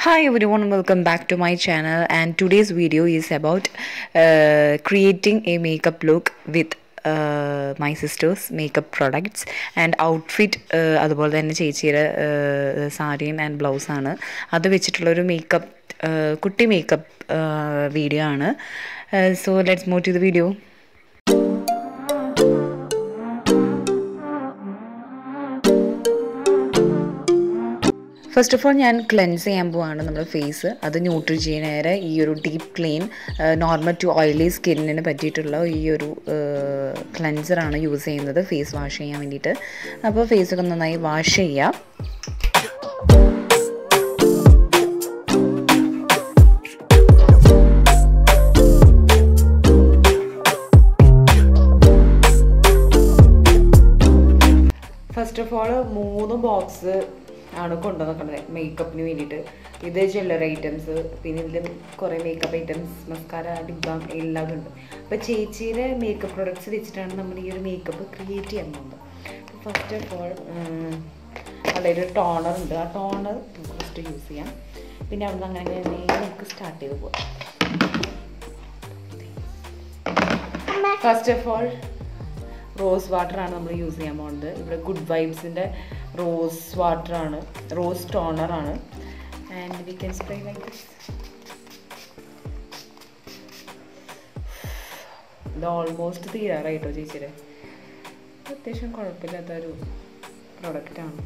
Hi everyone, welcome back to my channel. And today's video is about uh, creating a makeup look with uh, my sister's makeup products and outfit uh, അതുപോലെ തന്നെ ചേച്ചിയുടെ സാരിയും and ബ്ലൗസാണ് അത് വെച്ചിട്ടുള്ളൊരു makeup കുട്ടി makeup video ആണ് so let's move to the video first of all ഞാൻ ക്ലെൻസ് ചെയ്യാൻ പോവാണ് നമ്മുടെ ഫേസ് അത് ന്യൂട്രിജീനയുടെ ഈ ഒരു deep clean normal to oily സ്കിന്നിന് പറ്റിയിട്ടുള്ള ഈ ഒരു ക്ലെൻസറാണ് യൂസ് ചെയ്യുന്നത് ഫേസ് വാഷ് ചെയ്യാൻ വേണ്ടിയിട്ട് അപ്പോൾ ഫേസൊക്കെ നന്നായി വാഷ് ചെയ്യാം ഫസ്റ്റ് ഓഫ് ഓൾ മൂന്ന് ബോക്സ് ആണ് കൊണ്ടുവന്നിട്ടുള്ളത് മേക്കപ്പിന് വേണ്ടിയിട്ട് ഇത് ജ്വല്ലറി ഐറ്റംസ് പിന്നെ ഇതിൽ കുറേ മേക്കപ്പ് ഐറ്റംസ് മസ്കാര ഡിബാം എല്ലാം ഉണ്ട് അപ്പോൾ ചേച്ചിയുടെ മേക്കപ്പ് പ്രൊഡക്ട്സ് വെച്ചിട്ടാണ് നമ്മൾ ഈ ഒരു മേക്കപ്പ് ക്രിയേറ്റ് ചെയ്യാൻ പോകുന്നത് ഫസ്റ്റ് ഓഫ് ഓൾ അതായത് ഒരു ടോണർ ഉണ്ട് ആ ടോണർ നമുക്ക് ഫസ്റ്റ് യൂസ് ചെയ്യാം പിന്നെ അവിടെ നിന്ന് അങ്ങനെ നേരെ നമുക്ക് സ്റ്റാർട്ട് ചെയ്ത് പോകാം ഫസ്റ്റ് ഓഫ് ഓൾ റോസ് വാട്ടറാണ് നമ്മൾ യൂസ് ചെയ്യാൻ പോകുന്നത് ഇവിടെ ഗുഡ് വൈബ്സിൻ്റെ റോസ് വാട്ടറാണ് റോസ് ടോണറാണ് and we can spray like this ഇത് ഓൾമോസ്റ്റ് തീരാറായിട്ടോ ചേച്ചിയുടെ അത്യാവശ്യം കുഴപ്പമില്ലാത്തൊരു പ്രൊഡക്റ്റാണ്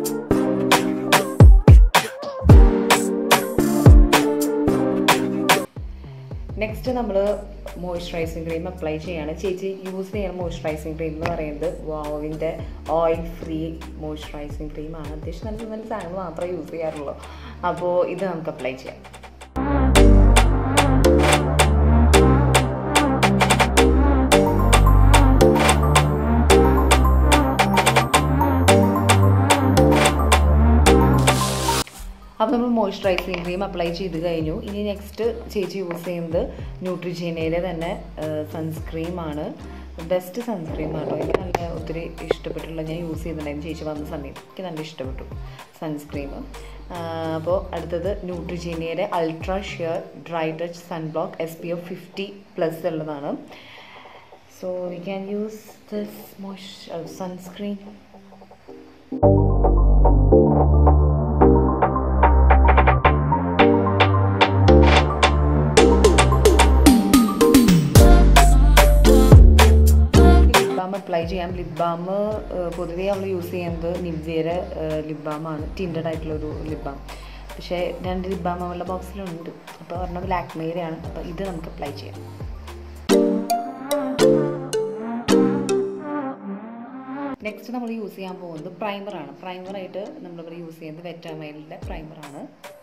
നെക്സ്റ്റ് നമ്മൾ മോയ്സ്ചറൈസിങ് ക്രീം അപ്ലൈ ചെയ്യാണ് ചേച്ചി യൂസ് ചെയ്യുന്ന മോയ്സ്ചറൈസിങ് ക്രീം എന്ന് പറയുന്നത് വാവിൻ്റെ ഓയിൽ ഫ്രീ മോയ്സ്ചറൈസിങ് ക്രീമാണ് അത്യാവശ്യം നല്ല നല്ല സാധനങ്ങൾ മാത്രമേ യൂസ് ചെയ്യാറുള്ളൂ അപ്പോൾ ഇത് നമുക്ക് അപ്ലൈ ചെയ്യാം അപ്പോൾ നമ്മൾ മോയ്സ്ചറൈസിങ് ക്രീം അപ്ലൈ ചെയ്ത് കഴിഞ്ഞു ഇനി നെക്സ്റ്റ് ചേച്ചി യൂസ് ചെയ്യുന്നത് ന്യൂട്രിജീനയുടെ തന്നെ സൺസ്ക്രീമാണ് ബെസ്റ്റ് സൺസ്ക്രീം ആണ് എനിക്ക് നല്ല ഒത്തിരി ഇഷ്ടപ്പെട്ടുള്ള ഞാൻ യൂസ് ചെയ്തിട്ടുണ്ടായിരുന്നു ചേച്ചി വന്ന സമയത്ത് എനിക്ക് നല്ല ഇഷ്ടപ്പെട്ടു സൺസ്ക്രീം അപ്പോൾ അടുത്തത് ന്യൂട്രിജീനയുടെ ultra sheer dry touch sunblock S P F fifty plus ഉള്ളതാണ് so we can use this moist sunscreen balm apply ചെയ്യാം ലിപ് ബാം പൊതുവേ നമ്മൾ യൂസ് ചെയ്യുന്നത് നിവ്യയുടെ ലിപ് ബാമാണ് ടിൻറ്റഡ് ആയിട്ടുള്ളൊരു ലിപ് ബാം പക്ഷേ രണ്ട് ലിപ് ബാം അവളുടെ ബോക്സിലുണ്ട് അപ്പോൾ ഒരെണ്ണം ലാക്മേരെയാണ് അപ്പോൾ ഇത് നമുക്ക് അപ്ലൈ ചെയ്യാം നെക്സ്റ്റ് നമ്മൾ യൂസ് ചെയ്യാൻ പോകുന്നത് പ്രൈമറാണ് പ്രൈമറായിട്ട് നമ്മളിവിടെ യൂസ് ചെയ്യുന്നത് വെറ്റാമൈലിൻ്റെ പ്രൈമറാണ്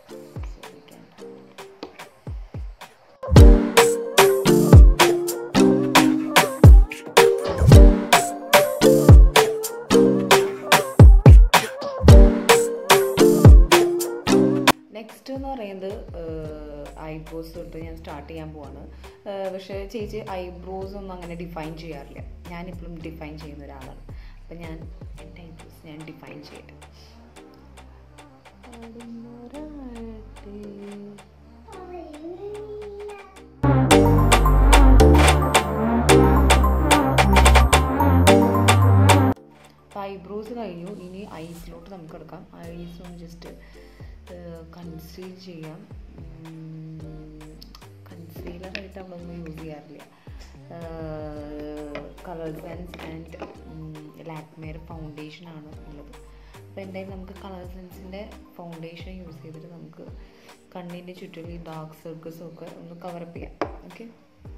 നെക്സ്റ്റ് എന്ന് പറയുന്നത് ഐബ്രോസ് തൊട്ട് ഞാൻ സ്റ്റാർട്ട് ചെയ്യാൻ പോവാണ് പക്ഷേ ചേച്ചി ഐബ്രോസ് ഒന്നും അങ്ങനെ ഡിഫൈൻ ചെയ്യാറില്ല ഞാനിപ്പോഴും ഡിഫൈൻ ചെയ്യുന്ന ഒരാളാണ് അപ്പം ഞാൻ എൻ്റെ ഐബ്രോസ് ഞാൻ ഡിഫൈൻ ചെയ്യട്ടെ ഐബ്രോസ് കഴിഞ്ഞു ഇനി ഐസിലോട്ട് നമുക്ക് എടുക്കാം ഐസ് ഒന്ന് ജസ്റ്റ് കൺസീൽ ചെയ്യാം കൺസീലറായിട്ട് നമ്മളൊന്നും യൂസ് ചെയ്യാറില്ല കളർ സെൻസ് ആൻഡ് ലാക്മേർ ഫൗണ്ടേഷനാണ് ഉള്ളത് അപ്പോൾ എന്തായാലും നമുക്ക് കളർ സെൻസിൻ്റെ ഫൗണ്ടേഷൻ യൂസ് ചെയ്തിട്ട് നമുക്ക് കണ്ണിൻ്റെ ചുറ്റും ഈ ഡാർക്ക് സർക്കിൾസും ഒക്കെ ഒന്ന് കവറപ്പ് ചെയ്യാം ഓക്കെ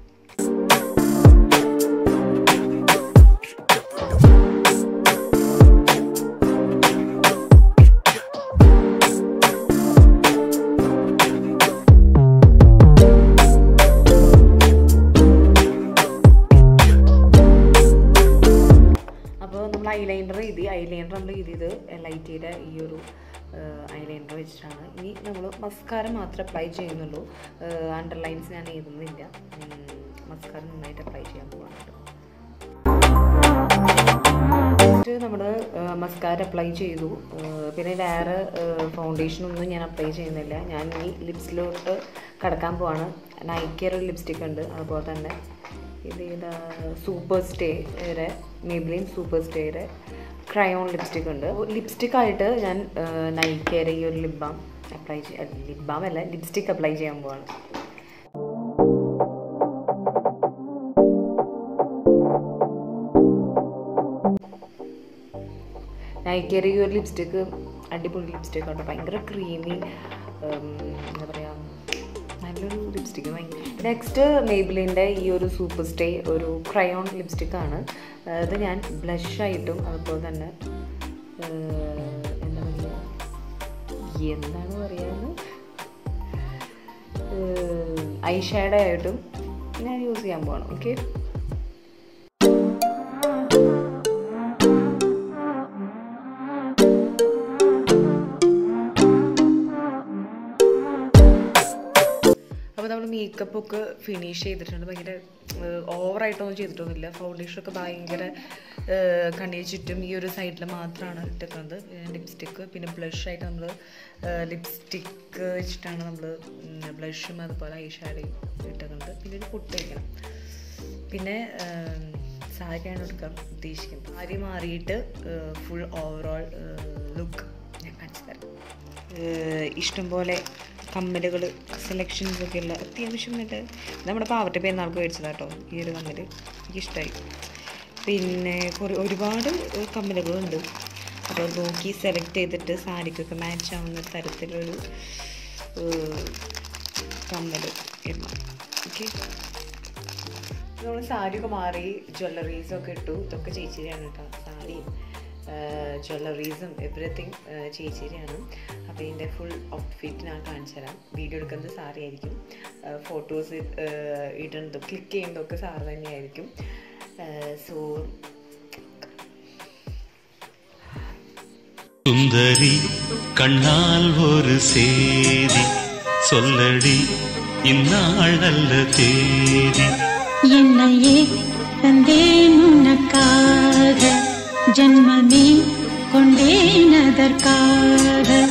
ഐലൈനർ ഇത് ഐലൈനർ നമ്മൾ ഇത് ഇത് ലൈറ്റ് ചെയ്ത ഈ ഒരു ഐലൈനർ വെച്ചിട്ടാണ് ഇനി നമ്മൾ മസ്കാര മാത്രമേ അപ്ലൈ ചെയ്യുന്നുള്ളൂ അണ്ടർലൈൻസ് ഞാൻ എഴുതുന്നില്ല മസ്കാര നന്നായിട്ട് അപ്ലൈ ചെയ്യാൻ പോകാറുണ്ട് നെക്സ്റ്റ് നമ്മൾ മസ്കാര അപ്ലൈ ചെയ്തു ഏഹ് പിന്നെ വേറെ ഫൗണ്ടേഷനൊന്നും ഞാൻ അപ്ലൈ ചെയ്യുന്നില്ല ഞാൻ ഈ ലിപ്സിലോട്ട് കടക്കാൻ പോവാണ് നൈക്കിയർ ഒരു ലിപ്സ്റ്റിക് ഉണ്ട് അതുപോലെ തന്നെ ഇത് ഇതാ സൂപ്പർ സ്റ്റേയുടെ മെബ്ലിൻ സൂപ്പർ സ്റ്റേയുടെ ക്രയോൺ ലിപ്സ്റ്റിക് ഉണ്ട് ലിപ്സ്റ്റിക് ആയിട്ട് ഞാൻ നൈക്കിയർ ഈ ഒരു ലിപ് ബാം അപ്ലൈ ചെയ്യ ലിപ് ബാം അല്ല ലിപ്സ്റ്റിക് അപ്ലൈ ചെയ്യാൻ പോവാണ് നൈക്കിയർ ഈ ഒരു ലിപ്സ്റ്റിക്ക് അടിപൊളി ലിപ്സ്റ്റിക് ആണ് ഭയങ്കര ക്രീമി എന്താ പറയുക നല്ലൊരു ലിപ്സ്റ്റിക്ക് ഭയങ്കര നെക്സ്റ്റ് മേബിലിൻ്റെ ഈ ഒരു സൂപ്പർ സ്റ്റേ ഒരു ക്രയോൺ ലിപ്സ്റ്റിക്കാണ് ഇത് ഞാൻ ബ്ലഷായിട്ടും അതുപോലെ തന്നെ ഏഹ്, എന്താ പറയുക എന്താണ് പറയാന്ന് ഐ ഷാഡോ ആയിട്ടും ഞാൻ യൂസ് ചെയ്യാൻ പോകണം ഓക്കെ അപ്പോൾ നമ്മൾ മേക്കപ്പ് ഒക്കെ ഫിനിഷ് ചെയ്തിട്ടുണ്ട് ഭയങ്കര ഓവറായിട്ടൊന്നും ചെയ്തിട്ടൊന്നുമില്ല ഫൗണ്ടേഷനൊക്കെ ഭയങ്കര കണ്ണിന് ചുറ്റും ഈ ഒരു സൈഡിൽ മാത്രമാണ് ഇട്ടേക്കുന്നത് ലിപ്സ്റ്റിക്ക് പിന്നെ ബ്ലഷ് ആയിട്ട് നമ്മൾ ലിപ്സ്റ്റിക്ക് വെച്ചിട്ടാണ് നമ്മൾ ബ്ലഷും അതുപോലെ ഐ ഷാഡയും ഇട്ടേക്കുന്നത് പിന്നെ ഒരു പൊട്ട് വയ്ക്കണം പിന്നെ സാരിയാണ് എടുക്കാൻ ഉദ്ദേശിക്കുന്നത് സാരി മാറിയിട്ട് ഫുൾ ഓവറോൾ ലുക്ക് ഞാൻ കാണിച്ചു തരാം ഏഹ് ഇഷ്ടംപോലെ കമ്മലുകൾ സെലക്ഷൻസ് ഒക്കെ ഉള്ള അത്യാവശ്യം നല്ല നമ്മുടെ പാവട്ട പെരുന്നാൾക്ക് മേടിച്ചതാ കേട്ടോ ഈ ഒരു കമ്മൽ എനിക്കിഷ്ടമായി പിന്നെ കുറേ ഒരുപാട് കമ്മലുകളുണ്ട് അപ്പോൾ നോക്കി സെലക്ട് ചെയ്തിട്ട് സാരിക്കൊക്കെ മാച്ച് ആവുന്ന തരത്തിലൊരു ഏഹ് കമ്മൽ ഇടണം ഓക്കെ നമ്മൾ സാരിയൊക്കെ മാറി ജ്വല്ലറീസും ഒക്കെ ഇട്ടു ഇതൊക്കെ ചേച്ചിരിയാണ് കേട്ടോ സാരിയും ജ്വല്ലറീസും എവറിത്തിങ് ചേച്ചിരിയാണ് അപ്പോൾ ഇതിൻ്റെ ഫുൾ ഔട്ട്ഫിറ്റ് ഞാൻ കാണിച്ചു തരാം വീഡിയോ എടുക്കുന്നത് സാരി ആയിരിക്കും ഫോട്ടോസ് ഇടുന്നതും ക്ലിക്ക് ചെയ്യുന്നതൊക്കെ സാറ് തന്നെയായിരിക്കും സോ சுந்தரி கண்ணால் ஒரு சேதி சொல்லடி இந்நாள் நல்ல தேதி என்னையே தந்தேன் உனக்காக ஜன்மமே கொண்டேன் அதற்காக